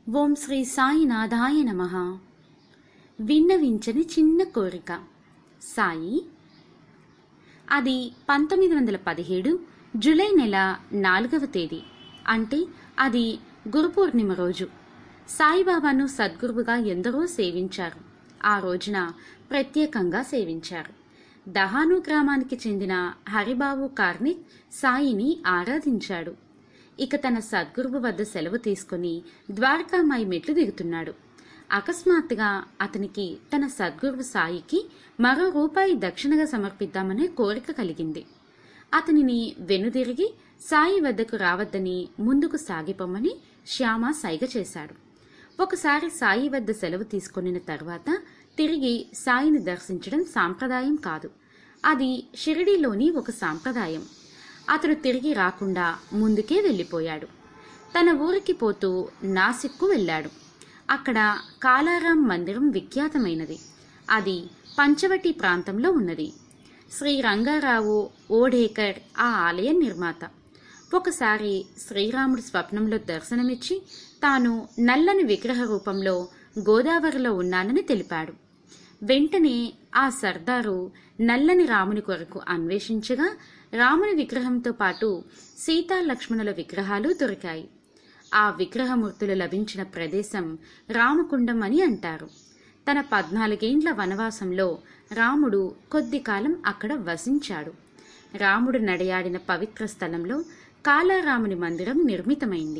ఓం శ్రీ సాయినాథాయ నమ విన్నవించని చిన్న కోరిక సాయి అది పంతొమ్మిది వందల పదిహేడు జూలై నెల నాలుగవ తేదీ అంటే అది గురు పూర్ణిమ రోజు సాయిబాబాను సద్గురువుగా ఎందరో సేవించారు ఆ రోజున ప్రత్యేకంగా సేవించారు దహాను గ్రామానికి చెందిన హరిబాబు కార్నిక్ సాయిని ఆరాధించాడు ఇక తన సద్గురువు వద్ద సెలవు తీసుకుని ద్వారకామాయి మెట్లు దిగుతున్నాడు అకస్మాత్తుగా అతనికి తన సద్గురువు సాయికి మరో రూపాయి దక్షిణగా సమర్పిద్దామనే కోరిక కలిగింది అతనిని వెనుదిరిగి సాయి వద్దకు రావద్దని ముందుకు సాగిపోమని శ్యామ సైగ చేశాడు ఒకసారి సాయి వద్ద సెలవు తీసుకున్న తర్వాత తిరిగి సాయిని దర్శించడం సాంప్రదాయం కాదు అది షిరిడీలోని ఒక సాంప్రదాయం అతడు తిరిగి రాకుండా ముందుకే వెళ్ళిపోయాడు తన ఊరికి పోతూ నాసిక్కు వెళ్ళాడు అక్కడ కాలారాం మందిరం విఖ్యాతమైనది అది పంచవటి ప్రాంతంలో ఉన్నది శ్రీ రంగారావు ఓడేకర్ ఆ ఆలయ నిర్మాత ఒకసారి శ్రీరాముడు స్వప్నంలో దర్శనమిచ్చి తాను నల్లని విగ్రహ రూపంలో గోదావరిలో ఉన్నానని తెలిపాడు వెంటనే ఆ సర్దారు నల్లని రాముని కొరకు అన్వేషించగా రాముని విగ్రహంతో పాటు సీతా లక్ష్మణుల విగ్రహాలు దొరికాయి ఆ విగ్రహమూర్తులు లభించిన ప్రదేశం రామకుండం అని అంటారు తన పద్నాలుగేండ్ల వనవాసంలో రాముడు కొద్ది కాలం అక్కడ వసించాడు రాముడు నడయాడిన పవిత్ర స్థలంలో కాలారాముని మందిరం నిర్మితమైంది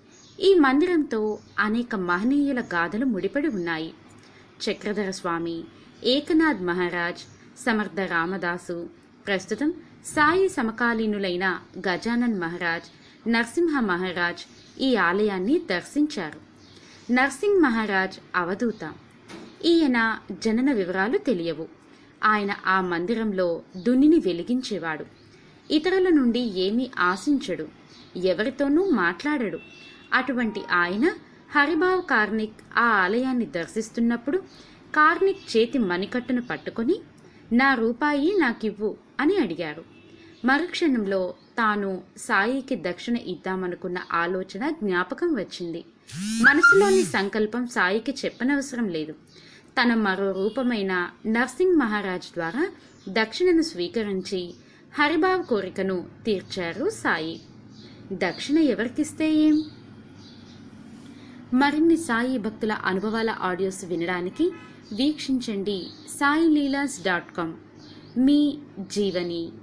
ఈ మందిరంతో అనేక మహనీయుల గాథలు ముడిపడి ఉన్నాయి చక్రధర స్వామి ఏకనాథ్ మహారాజ్ సమర్థ రామదాసు ప్రస్తుతం సాయి సమకాలీనులైన గజానన్ మహారాజ్ నరసింహ మహారాజ్ ఈ ఆలయాన్ని దర్శించారు నర్సింగ్ మహారాజ్ అవధూత ఈయన జనన వివరాలు తెలియవు ఆయన ఆ మందిరంలో దున్నిని వెలిగించేవాడు ఇతరుల నుండి ఏమీ ఆశించడు ఎవరితోనూ మాట్లాడడు అటువంటి ఆయన హరిబావ్ కార్నిక్ ఆ ఆలయాన్ని దర్శిస్తున్నప్పుడు కార్నిక్ చేతి మణికట్టును పట్టుకొని నా రూపాయి నాకివ్వు అని అడిగారు మరుక్షణంలో తాను సాయికి దక్షిణ ఇద్దామనుకున్న ఆలోచన జ్ఞాపకం వచ్చింది మనసులోని సంకల్పం సాయికి చెప్పనవసరం లేదు తన మరో రూపమైన నర్సింగ్ మహారాజ్ ద్వారా దక్షిణను స్వీకరించి హరిబావ్ కోరికను తీర్చారు సాయి దక్షిణ ఎవరికిస్తే ఏం మరిన్ని సాయి భక్తుల అనుభవాల ఆడియోస్ వినడానికి వీక్షించండి సాయి లీలాస్ డాట్ కామ్ మీ జీవని